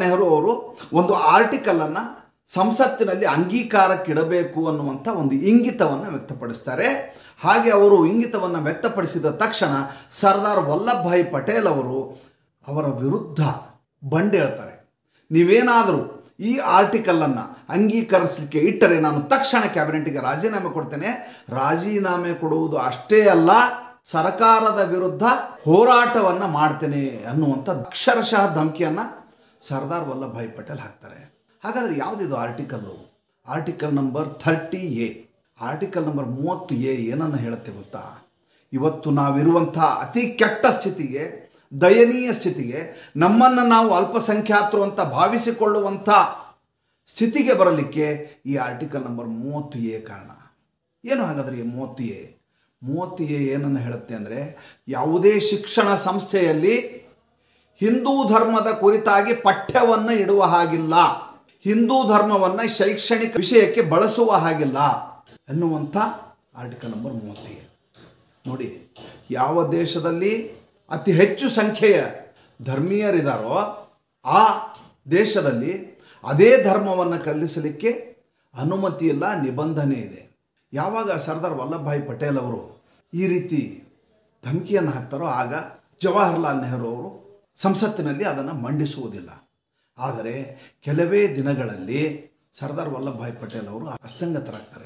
ನೆಹರು ಅವರು ಒಂದು ಆರ್ಟಿಕಲನ್ನು ಸಂಸತ್ತಿನಲ್ಲಿ ಅಂಗೀಕಾರಕ್ಕಿಡಬೇಕು ಅನ್ನುವಂಥ ಒಂದು ಇಂಗಿತವನ್ನು ವ್ಯಕ್ತಪಡಿಸ್ತಾರೆ ಹಾಗೆ ಅವರು ಇಂಗಿತವನ್ನು ವ್ಯಕ್ತಪಡಿಸಿದ ತಕ್ಷಣ ಸರ್ದಾರ್ ವಲ್ಲಭಭಾಯಿ ಪಟೇಲ್ ಅವರು ಅವರ ವಿರುದ್ಧ ಬಂಡೇಳ್ತಾರೆ ನೀವೇನಾದರೂ ಈ ಆರ್ಟಿಕಲನ್ನು ಅಂಗೀಕರಿಸಲಿಕ್ಕೆ ಇಟ್ಟರೆ ನಾನು ತಕ್ಷಣ ಕ್ಯಾಬಿನೆಟ್ಗೆ ರಾಜೀನಾಮೆ ಕೊಡ್ತೇನೆ ರಾಜೀನಾಮೆ ಕೊಡುವುದು ಅಷ್ಟೇ ಅಲ್ಲ ಸರ್ಕಾರದ ವಿರುದ್ಧ ಹೋರಾಟವನ್ನು ಮಾಡ್ತೇನೆ ಅನ್ನುವಂಥ ಅಕ್ಷರಶಃ ಧಮಕಿಯನ್ನು ಸರ್ದಾರ್ ವಲ್ಲಭಭಾಯಿ ಪಟೇಲ್ ಹಾಕ್ತಾರೆ ಹಾಗಾದರೆ ಯಾವುದಿದು article article number thirty A article number ಮೂವತ್ತು ಎ ಏನನ್ನು ಹೇಳುತ್ತೆ ಗೊತ್ತಾ ಇವತ್ತು ನಾವಿರುವಂಥ ಅತಿ ಕೆಟ್ಟ ಸ್ಥಿತಿಗೆ ದಯನೀಯ ಸ್ಥಿತಿಗೆ ನಮ್ಮನ್ನು ನಾವು ಅಲ್ಪಸಂಖ್ಯಾತರು ಅಂತ ಭಾವಿಸಿಕೊಳ್ಳುವಂಥ ಸ್ಥಿತಿಗೆ ಬರಲಿಕ್ಕೆ ಈ ಆರ್ಟಿಕಲ್ ನಂಬರ್ ಮೂವತ್ತು ಎ ಕಾರಣ ಏನು ಹಾಗಾದರೆ ಈ ಮೂವತ್ತು ಎ ಮೂವತ್ತು ಎ ಏನನ್ನು ಹೇಳುತ್ತೆ ಅಂದರೆ ಯಾವುದೇ ಶಿಕ್ಷಣ ಸಂಸ್ಥೆಯಲ್ಲಿ ಹಿಂದೂ ಧರ್ಮದ ಕುರಿತಾಗಿ ಪಠ್ಯವನ್ನು ಇಡುವ ಹಾಗಿಲ್ಲ ಹಿಂದೂ ಧರ್ಮವನ್ನು ಶೈಕ್ಷಣಿಕ ವಿಷಯಕ್ಕೆ ಬಳಸುವ ಹಾಗಿಲ್ಲ ಎನ್ನುವಂಥ ಆರ್ಟಿಕಲ್ ನಂಬರ್ ಮೂವತ್ತು ಎ ನೋಡಿ ಯಾವ ದೇಶದಲ್ಲಿ ಅತಿ ಹೆಚ್ಚು ಸಂಖ್ಯೆಯ ಧರ್ಮೀಯರಿದ್ದಾರೋ ಆ ದೇಶದಲ್ಲಿ ಅದೇ ಧರ್ಮವನ್ನು ಕಲಿಸಲಿಕ್ಕೆ ಅನುಮತಿ ಇಲ್ಲ ನಿಬಂಧನೆ ಇದೆ ಯಾವಾಗ ಸರ್ದಾರ್ ವಲ್ಲಭಭಾಯಿ ಪಟೇಲ್ ಅವರು ಈ ರೀತಿ ಧಮಕಿಯನ್ನು ಹಾಕ್ತಾರೋ ಆಗ ಜವಾಹರ್ಲಾಲ್ ನೆಹರು ಅವರು ಸಂಸತ್ತಿನಲ್ಲಿ ಅದನ್ನು ಮಂಡಿಸುವುದಿಲ್ಲ ಆದರೆ ಕೆಲವೇ ದಿನಗಳಲ್ಲಿ ಸರ್ದಾರ್ ವಲ್ಲಭಭಾಯಿ ಪಟೇಲ್ ಅವರು ಅಸ್ತಂಗತರಾಗ್ತಾರೆ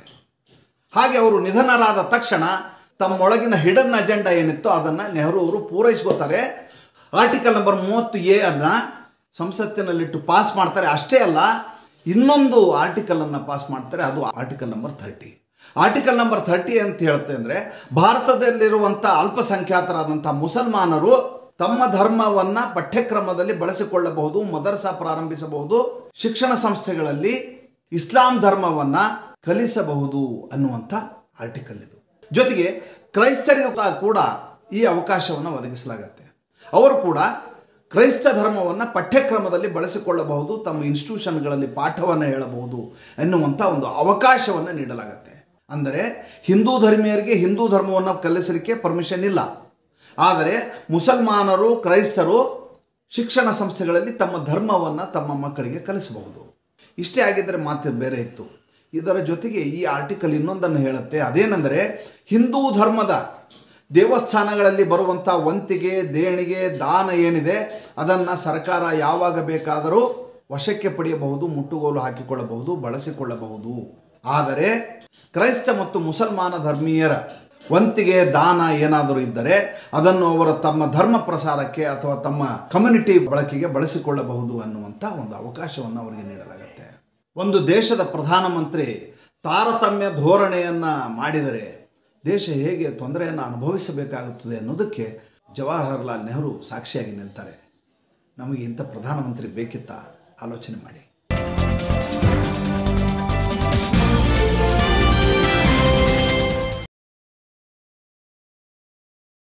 ಹಾಗೆ ಅವರು ನಿಧನರಾದ ತಕ್ಷಣ ತಮ್ಮೊಳಗಿನ ಹಿಡನ್ ಅಜೆಂಡಾ ಏನಿತ್ತೋ ಅದನ್ನು ನೆಹರು ಅವರು ಪೂರೈಸ್ಕೋತಾರೆ ಆರ್ಟಿಕಲ್ ನಂಬರ್ ಮೂವತ್ತು ಎ ಅನ್ನು ಸಂಸತ್ತಿನಲ್ಲಿಟ್ಟು ಪಾಸ್ ಮಾಡ್ತಾರೆ ಅಷ್ಟೇ ಅಲ್ಲ ಇನ್ನೊಂದು ಆರ್ಟಿಕಲನ್ನು ಪಾಸ್ ಮಾಡ್ತಾರೆ ಅದು article number thirty article number thirty ಅಂತ ಹೇಳುತ್ತೆ ಅಂದರೆ ಭಾರತದಲ್ಲಿರುವಂಥ ಅಲ್ಪಸಂಖ್ಯಾತರಾದಂಥ ಮುಸಲ್ಮಾನರು ತಮ್ಮ ಧರ್ಮವನ್ನು ಪಠ್ಯಕ್ರಮದಲ್ಲಿ ಬಳಸಿಕೊಳ್ಳಬಹುದು ಮದರಸಾ ಪ್ರಾರಂಭಿಸಬಹುದು ಶಿಕ್ಷಣ ಸಂಸ್ಥೆಗಳಲ್ಲಿ ಇಸ್ಲಾಂ ಧರ್ಮವನ್ನು ಕಲಿಸಬಹುದು ಅನ್ನುವಂಥ ಆರ್ಟಿಕಲ್ ಇದು ಜೊತೆಗೆ ಕ್ರೈಸ್ತರಿಗೂ ಕೂಡ ಈ ಅವಕಾಶವನ್ನು ಒದಗಿಸಲಾಗತ್ತೆ ಅವರು ಕೂಡ ಕ್ರೈಸ್ತ ಧರ್ಮವನ್ನು ಪಠ್ಯಕ್ರಮದಲ್ಲಿ ಬಳಸಿಕೊಳ್ಳಬಹುದು ತಮ್ಮ ಇನ್ಸ್ಟಿಟ್ಯೂಷನ್ಗಳಲ್ಲಿ ಪಾಠವನ್ನು ಹೇಳಬಹುದು ಎನ್ನುವಂಥ ಒಂದು ಅವಕಾಶವನ್ನು ನೀಡಲಾಗತ್ತೆ ಅಂದರೆ ಹಿಂದೂ ಧರ್ಮೀಯರಿಗೆ ಹಿಂದೂ ಧರ್ಮವನ್ನು ಕಲಿಸಲಿಕ್ಕೆ ಪರ್ಮಿಷನ್ ಇಲ್ಲ ಆದರೆ ಮುಸಲ್ಮಾನರು ಕ್ರೈಸ್ತರು ಶಿಕ್ಷಣ ಸಂಸ್ಥೆಗಳಲ್ಲಿ ತಮ್ಮ ಧರ್ಮವನ್ನು ತಮ್ಮ ಮಕ್ಕಳಿಗೆ ಕಲಿಸಬಹುದು ಇಷ್ಟೇ ಆಗಿದ್ದರೆ ಮಾತು ಬೇರೆ ಇತ್ತು ಇದರ ಜೊತೆಗೆ ಈ ಆರ್ಟಿಕಲ್ ಇನ್ನೊಂದನ್ನು ಹೇಳುತ್ತೆ ಅದೇನೆಂದರೆ ಹಿಂದೂ ಧರ್ಮದ ದೇವಸ್ಥಾನಗಳಲ್ಲಿ ಬರುವಂಥ ವಂತಿಗೆ ದೇಣಿಗೆ ದಾನ ಏನಿದೆ ಅದನ್ನು ಸರ್ಕಾರ ಯಾವಾಗ ಬೇಕಾದರೂ ವಶಕ್ಕೆ ಪಡೆಯಬಹುದು ಮುಟ್ಟುಗೋಲು ಹಾಕಿಕೊಳ್ಳಬಹುದು ಬಳಸಿಕೊಳ್ಳಬಹುದು ಆದರೆ ಕ್ರೈಸ್ತ ಮತ್ತು ಮುಸಲ್ಮಾನ ಧರ್ಮೀಯರ ವಂತಿಗೆ ದಾನ ಏನಾದರೂ ಇದ್ದರೆ ಅದನ್ನು ಅವರು ತಮ್ಮ ಧರ್ಮ ಪ್ರಸಾರಕ್ಕೆ ಅಥವಾ ತಮ್ಮ ಕಮ್ಯುನಿಟಿ ಬಳಕೆಗೆ ಬಳಸಿಕೊಳ್ಳಬಹುದು ಅನ್ನುವಂಥ ಒಂದು ಅವಕಾಶವನ್ನು ಅವರಿಗೆ ನೀಡಲಾಗುತ್ತೆ ಒಂದು ದೇಶದ ಪ್ರಧಾನಮಂತ್ರಿ ತಾರತಮ್ಯ ಧೋರಣೆಯನ್ನು ಮಾಡಿದರೆ ದೇಶ ಹೇಗೆ ತೊಂದರೆಯನ್ನು ಅನುಭವಿಸಬೇಕಾಗುತ್ತದೆ ಅನ್ನೋದಕ್ಕೆ ಜವಾಹರ್ಲಾಲ್ ನೆಹರು ಸಾಕ್ಷಿಯಾಗಿ ನಿಲ್ತಾರೆ ನಮಗೆ ಇಂಥ ಪ್ರಧಾನಮಂತ್ರಿ ಬೇಕಿತ್ತ ಆಲೋಚನೆ ಮಾಡಿ